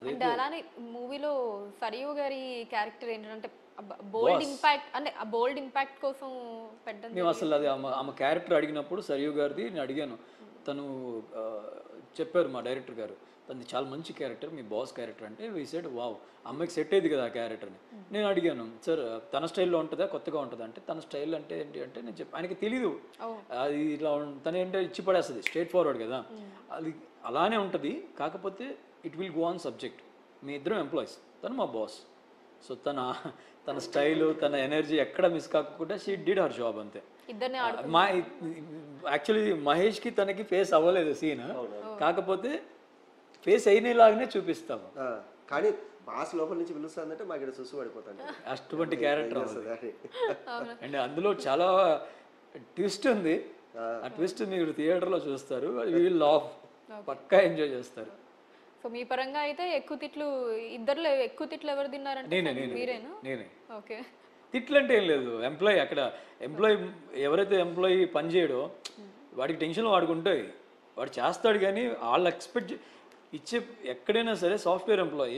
అంటే అలానే మూవీలో సరియు గారి క్యారెక్టర్ ఏంటంటే బోల్డ్ ఇంపాక్ట్ అంటే ఆ బోల్డ్ ఇంపాక్ట్ కోసం పెట్టడం మేము అసలు అది ఆమె ఆమె క్యారెక్టర్ అడిగినప్పుడు సరియు గారిది నేను అడిగాను తను ఆ, చెప్పారు మా డైరెక్టర్ గారు తనది చాలా మంచి క్యారెక్టర్ మీ బాస్ క్యారెక్టర్ అంటే వీ సైడ్ వావ్ అమ్మాయికి సెట్ అయ్యేది కదా ఆ క్యారెక్టర్ని నేను అడిగాను సార్ తన స్టైల్లో ఉంటుందా కొత్తగా ఉంటుందా అంటే తన స్టైల్ అంటే ఏంటి అంటే నేను చెప్పి ఆయనకి తెలీదు అది ఇట్లా ఉం- తను ఏంటంటే ఇచ్చి పడేస్తుంది స్ట్రేట్ ఫార్వర్డ్ కదా అది అలానే ఉంటుంది కాకపోతే it will go on subject మీ ఇద్దరం ఎంప్లాయీస్ తను మా బాస్ సో తన తన స్టైలు తన ఎనర్జీ ఎక్కడ మిస్ కాకుండా షీ డిడ్ హర్ జాబ్ అంతే ఇద్దరిని మా యాక్చువల్లీ మహేష్కి తనకి ఫేస్ అవ్వలేదు సీన్ కాకపోతే ఫేస్ అయినలాగానే చూపిస్తాము ఆ, కానీ బాస్ లోపల నుంచి పిలుస్తుందంటే మాకు ఇక్కడ చూసి పడిపోతాను అటువంటి క్యారెక్టర్ అండ్ అందులో చాలా ట్విస్ట్ ఉంది ఆ ట్విస్ట్ మీరు థియేటర్లో చూస్తారు వీళ్ళు లాఫ్ పక్కా ఎంజాయ్ చేస్తారు సో మీ పరంగా అయితే ఎక్కువ తిట్లు ఇద్దరులో ఎక్కువ తిట్లు ఎవరు తిన్నారంటే నేనే నేనే మీరేనా నేనే ఓకే తిట్లంటే ఏం లేదు ఎంప్లాయీ అక్కడ ఎంప్లాయీ ఎవరైతే ఎంప్లాయీ పని చేయడో వాడికి టెన్షన్ వాడికి ఉంటాయి వాడు చేస్తాడు కానీ వాళ్ళు ఎక్స్పెక్ట్ ఇచ్చే ఎక్కడైనా సరే సాఫ్ట్వేర్ ఎంప్లాయీ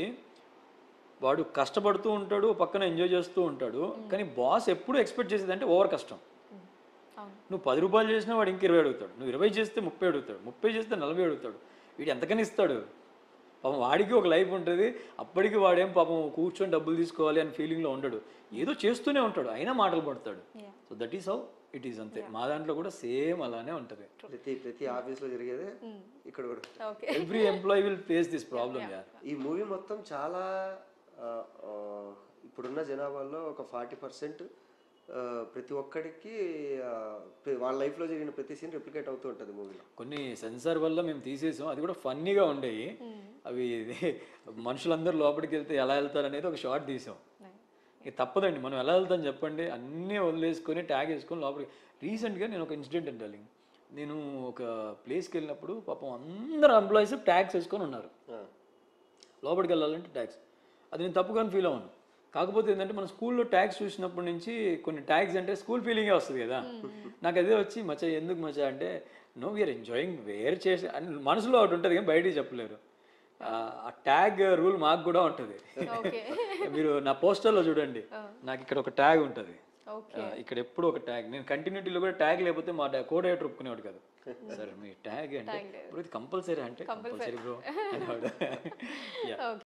వాడు కష్టపడుతూ ఉంటాడు పక్కన ఎంజాయ్ చేస్తూ ఉంటాడు కానీ బాస్ ఎప్పుడు ఎక్స్పెక్ట్ చేసేది అంటే ఓవర్ కష్టం అవును నువ్వు పది రూపాయలు చేసినా వాడు ఇంక ఇరవై అడుగుతాడు నువ్వు ఇరవై చేస్తే ముప్పై అడుగుతాడు ముప్పై చేస్తే నలభై అడుగుతాడు వీడు ఎంతకని ఇస్తాడు పాపం వాడికి ఒక లైఫ్ ఉంటుంది అప్పటికి వాడేం పాపం కూర్చొని డబ్బులు తీసుకోవాలి అని ఫీలింగ్లో ఉండడు ఏదో చేస్తూనే ఉంటాడు అయినా మాటలు పడతాడు Yeah. So that is how it is అంతే మా దాంట్లో కూడా సేమ్ అలానే ఉంటుంది ప్రతి ప్రతి ఆఫీస్ లో జరిగేదే ఇక్కడ కూడా okay every employee will face this problem యార్ ఈ మూవీ మొత్తం చాలా ఆ, ఆ, ఇప్పుడున్న జనాభాలో ఒక ఫార్టీ పర్సెంట్ ప్రతి ఒక్కడికి ఆ, ప్ర- వాళ్ళ లైఫ్ లో జరిగిన ప్రతి సీన్ రిప్లికేట్ అవుతూ ఉంటుంది మూవీలో కొన్ని సెన్సార్ వల్ల మేము తీసేసాం అది కూడా ఫన్నీగా ఉండేవి అవి ఇది మనుషులందరూ లోపలికి వెళ్తే ఎలా వెళ్తారు అనేది ఒక షార్ట్ తీసాం ఇక తప్పదండి మనం ఎలా వెళ్తాం చెప్పండి అన్నీ వదిలేసుకొని ట్యాగ్ వేసుకొని లోపలికి రీసెంట్గా నేను ఒక ఇన్సిడెంట్ అంటాలి నేను ఒక ప్లేస్కి వెళ్ళినప్పుడు పాపం అందరు ఎంప్లాయీస్ ట్యాగ్స్ వేసుకొని ఉన్నారు లోపలికి వెళ్ళాలంటే ట్యాక్స్ అది నేను తప్పుగాని ఫీల్ అవ్వను కాకపోతే ఏంటంటే మన స్కూల్లో ట్యాక్స్ చూసినప్పటి నుంచి కొన్ని ట్యాగ్స్ అంటే స్కూల్ ఫీలింగే వస్తుంది కదా నాకు అదే వచ్చి మచ్చ ఎందుకు మచ్చ అంటే నో వీఆర్ ఎంజాయింగ్ వేర్ చేసి అని మనసులో ఒకటి ఉంటుంది కానీ బయటికి చెప్పలేరు ఆ ట్యాగ్ రూల్ మాకు కూడా ఉంటుంది ఓకే మీరు నా పోస్టర్లో చూడండి నాకు ఇక్కడ ఒక ట్యాగ్ ఉంటుంది ఓకే ఇక్కడ ఎప్పుడు ఒక ట్యాగ్ నేను కంటిన్యూటీలో కూడా ట్యాగ్ లేకపోతే మా కోడ్ రైటర్ ఒప్పుకునేవాడు కాదు సరే మీ ట్యాగ్ అంటే ఇప్పుడు ఇది కంపల్సరీ అంటే కంపల్సరీ బ్రో ఓకే